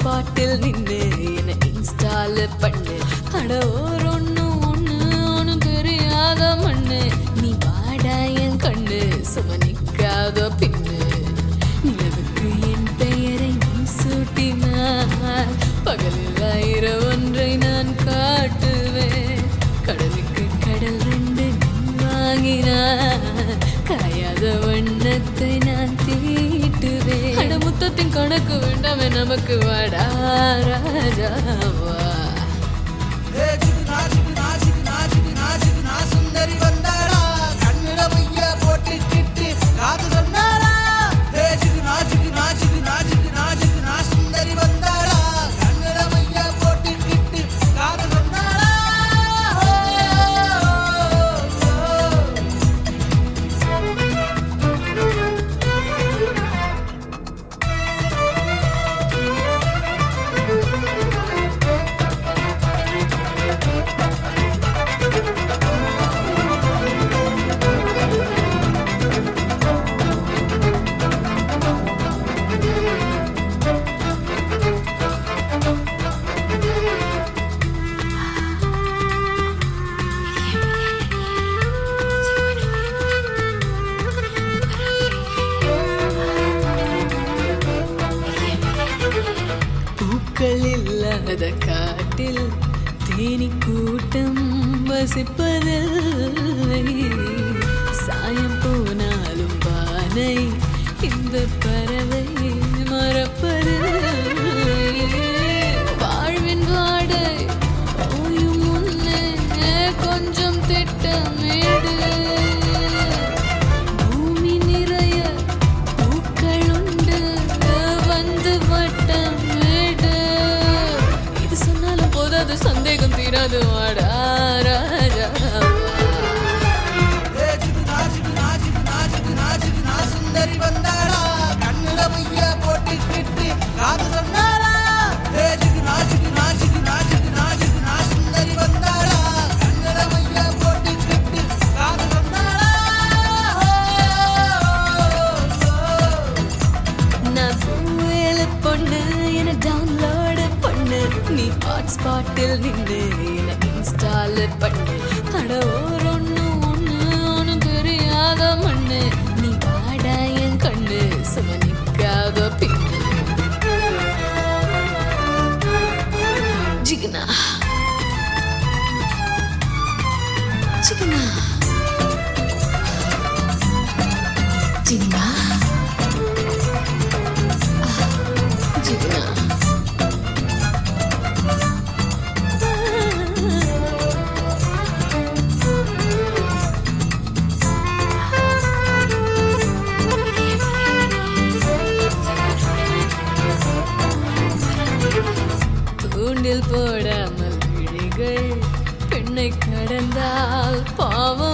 ஹாட்ஸ்பாட்டில் நின்று என்ன இன்ஸ்டால பண்ணு அட ஒரு ஒண்ணு ஒண்ணு ஒண்ணு தெரியாத மண்ணு நீ வாடா என் கண்ணு சும நிக்காத பின்னு நிலவுக்கு என் பெயரை நீ சூட்டினார் பகலில் ஆயிரம் ஒன்றை நான் காட்டுவேன் கடலுக்கு கடல் ரெண்டு நீ வாங்கினார் காயாத வண்ணத்தை நான் தீட்டுவேன் அட முத்தத்தின் கணக்கு வேண்டாமே நமக்கு வாடா ராஜாவா ஏ சிக்குனா சிக்குனா சிக்குனா சிக்குனா சிக்குனா சுந்தரி வந்தாளா கண்ணுல மைய போட்டுக்கிட்டு காது சொன்னாளா ஏ சிக்குனா சிக்குனா சிக்குனா சிக்குனா சிக்குனா சுந்தரி வந்தாளா கண்ணுல மைய போட்டுக்கிட்டு காது சொன்னாளா ஓ, ஓ, ஓ. பூக்கள் இல்லாத காட்டில் தேனி கூட்டம் வசிப்பதில்லை சாயம் போனாலும் வானை இந்த பறவை மறப்பதில்லை வாழ்வின் வாடை ஓயும் முன்னே கொஞ்சம் திட்டமிடு பூமி நிறைய பூக்கள் உண்டு வந்து வட்டமிடு இது சொன்னாலும் போதாது சந்தேகம் தீராது வாடா ராஜா ஏ சிக்குனா சிக்குனா சிக்குனா சிக்குனா சிக்குனா சுந்தரி வந்தாளா கண்ணுல மைய போட்டுக்கிட்டு காது சொன்னாளா ஏ சிக்குனா சிக்குனா சிக்குனா சிக்குனா சிக்குனா சுந்தரி வந்தாளா கண்ணுல மைய போட்டுக்கிட்டு காது சொன்னாளா ஓ, ஓ, ஓ. நான் பூவேல பொண்ணு என டவுன்லோடு பண்ணு நீ ஹாட்ஸ்பாட்டில் நின்று என இன்ஸ்டால் பண்ணு அட ஒரு ஒண்ணு ஒண்ணு ஒண்ணு தெரியாத மண்ணு நீ வாடா என் கண்ணு சும நிக்காத பின்னு ஜிகனா ஜிகனா ஜிகனா ஜிகனா தூண்டில் போடாமல் விழிகள் பெண்ணை கடந்தால் பாவம்